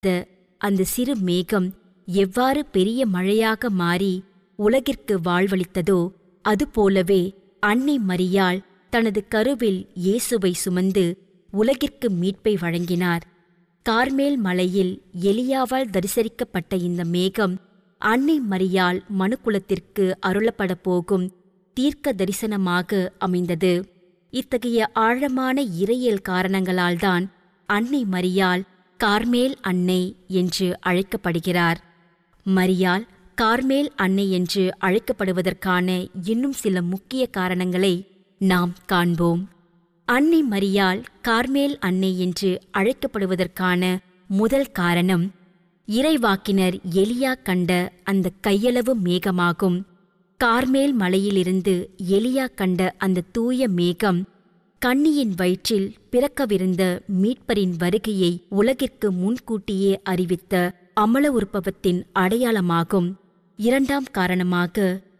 த- அந்த சிறு மேகம் எவ்வாறு பெரிய மழையாக மாறி உலகிற்கு வாழ்வளித்ததோ அதுபோலவே அன்னை மரியாள் தனது கருவில் இயேசுவை சுமந்து உலகிற்கு மீட்பை வழங்கினார் கார்மேல் மலையில் எலியாவால் தரிசரிக்கப்பட்ட இந்த மேகம் அன்னை மரியாள் மனுக்குலத்திற்கு அருளப்பட போகும் தீர்க்க தரிசனமாக அமைந்தது இத்தகைய ஆழமான இறையியல் காரணங்களால்தான் அன்னை மரியாள் கார்மேல் அன்னை என்று அழைக்கப்படுகிறார் மரியாள் கார்மேல் அன்னை என்று அழைக்கப்படுவதற்கான இன்னும் சில முக்கிய காரணங்களை நாம் காண்போம் அன்னை மரியாள் கார்மேல் அன்னை என்று அழைக்கப்படுவதற்கான முதல் காரணம் இறைவாக்கினர் எலியா கண்ட அந்த கையளவு மேகமாகும் கார்மேல் மலையிலிருந்து எலியா கண்ட அந்த தூய மேகம் கன்னியின் வயிற்றில் பிறக்கவிருந்த மீட்பரின் வருகையை உலகிற்கு முன்கூட்டியே அறிவித்த அமல உற்பவத்தின் அடையாளமாகும் இரண்டாம் காரணமாக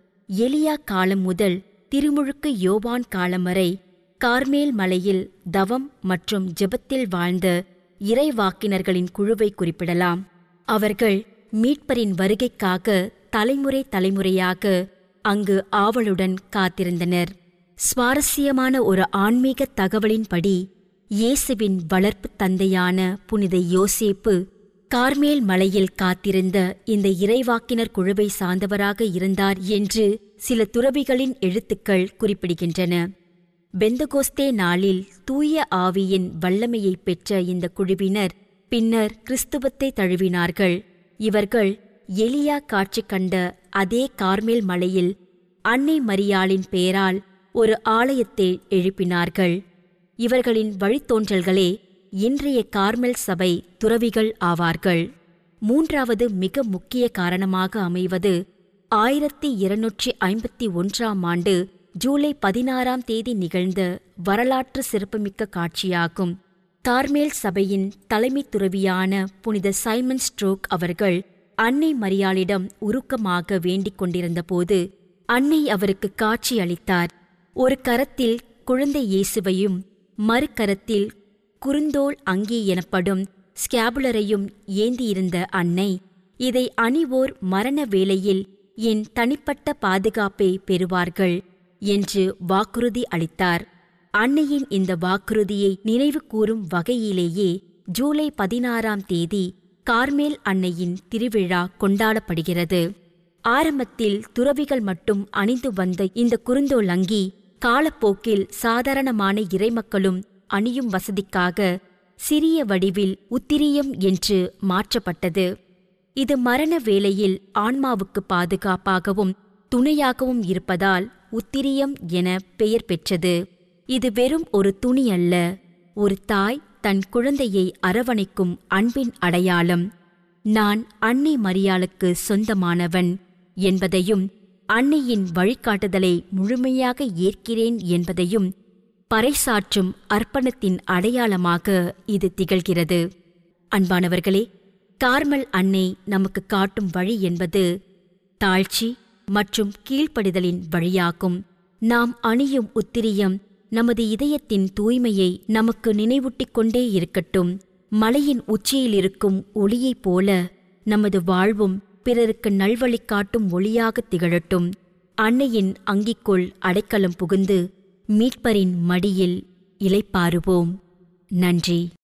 எலியா காலம் முதல் திருமுழுக்கு யோவான் காலம் வரை கார்மேல் மலையில் தவம் மற்றும் ஜெபத்தில் வாழ்ந்த இறைவாக்கினர்களின் குழுவை குறிப்பிடலாம் அவர்கள் மீட்பரின் வருகைக்காக தலைமுறை தலைமுறையாக அங்கு ஆவலுடன் காத்திருந்தனர் சுவாரஸ்யமான ஒரு ஆன்மீக தகவலின்படி இயேசுவின் வளர்ப்பு தந்தையான புனித யோசேப்பு கார்மேல் மலையில் காத்திருந்த இந்த இறைவாக்கினர் குழுவை சார்ந்தவராக இருந்தார் என்று சில துறவிகளின் எழுத்துக்கள் குறிப்பிடுகின்றன பெந்தகோஸ்தே நாளில் தூய ஆவியின் வல்லமையைப் பெற்ற இந்த குழுவினர் பின்னர் கிறிஸ்துவத்தை தழுவினார்கள் இவர்கள் எலியா காட்சி கண்ட அதே கார்மேல் மலையில் அன்னை மரியாளின் பெயரால் ஒரு ஆலயத்தை எழுப்பினார்கள் இவர்களின் வழித்தோன்றல்களே இன்றைய கார்மெல் சபை துறவிகள் ஆவார்கள் மூன்றாவது மிக முக்கிய காரணமாக அமைவது ஆயிரத்தி இருநூற்றி ஐம்பத்தி ஒன்றாம் ஆண்டு ஜூலை பதினாறாம் தேதி நிகழ்ந்த வரலாற்று சிறப்புமிக்க காட்சியாகும் கார்மேல் சபையின் தலைமை துறவியான புனித சைமன் ஸ்ட்ரோக் அவர்கள் அன்னை மரியாளிடம் உருக்கமாக வேண்டிக் கொண்டிருந்தபோது அன்னை அவருக்கு காட்சி அளித்தார் ஒரு கரத்தில் குழந்தை இயேசுவையும் மறுகரத்தில் குறுந்தோல் அங்கி எனப்படும் ஸ்கேபுலரையும் ஏந்தியிருந்த அன்னை இதை அணிவோர் மரண வேளையில் என் தனிப்பட்ட பாதுகாப்பை பெறுவார்கள் என்று வாக்குறுதி அளித்தார் அன்னையின் இந்த வாக்குறுதியை நினைவு கூறும் வகையிலேயே ஜூலை பதினாறாம் தேதி கார்மேல் அன்னையின் திருவிழா கொண்டாடப்படுகிறது ஆரம்பத்தில் துறவிகள் மட்டும் அணிந்து வந்த இந்த குறுந்தோல் அங்கி காலப்போக்கில் சாதாரணமான இறைமக்களும் அணியும் வசதிக்காக சிறிய வடிவில் உத்திரியம் என்று மாற்றப்பட்டது இது மரண வேளையில் ஆன்மாவுக்கு பாதுகாப்பாகவும் துணையாகவும் இருப்பதால் உத்திரியம் என பெயர் பெற்றது இது வெறும் ஒரு துணி அல்ல ஒரு தாய் தன் குழந்தையை அரவணைக்கும் அன்பின் அடையாளம் நான் அன்னை மரியாளுக்கு சொந்தமானவன் என்பதையும் அன்னையின் வழிகாட்டுதலை முழுமையாக ஏற்கிறேன் என்பதையும் பறைசாற்றும் அர்ப்பணத்தின் அடையாளமாக இது திகழ்கிறது அன்பானவர்களே கார்மல் அன்னை நமக்கு காட்டும் வழி என்பது தாழ்ச்சி மற்றும் கீழ்ப்படிதலின் வழியாகும் நாம் அணியும் உத்திரியம் நமது இதயத்தின் தூய்மையை நமக்கு நினைவூட்டிக் கொண்டே இருக்கட்டும் மலையின் உச்சியில் இருக்கும் ஒளியைப் போல நமது வாழ்வும் பிறருக்கு நல்வழி காட்டும் ஒளியாக திகழட்டும் அன்னையின் அங்கிக்குள் அடைக்கலம் புகுந்து மீட்பரின் மடியில் இளைப்பாறுவோம் நன்றி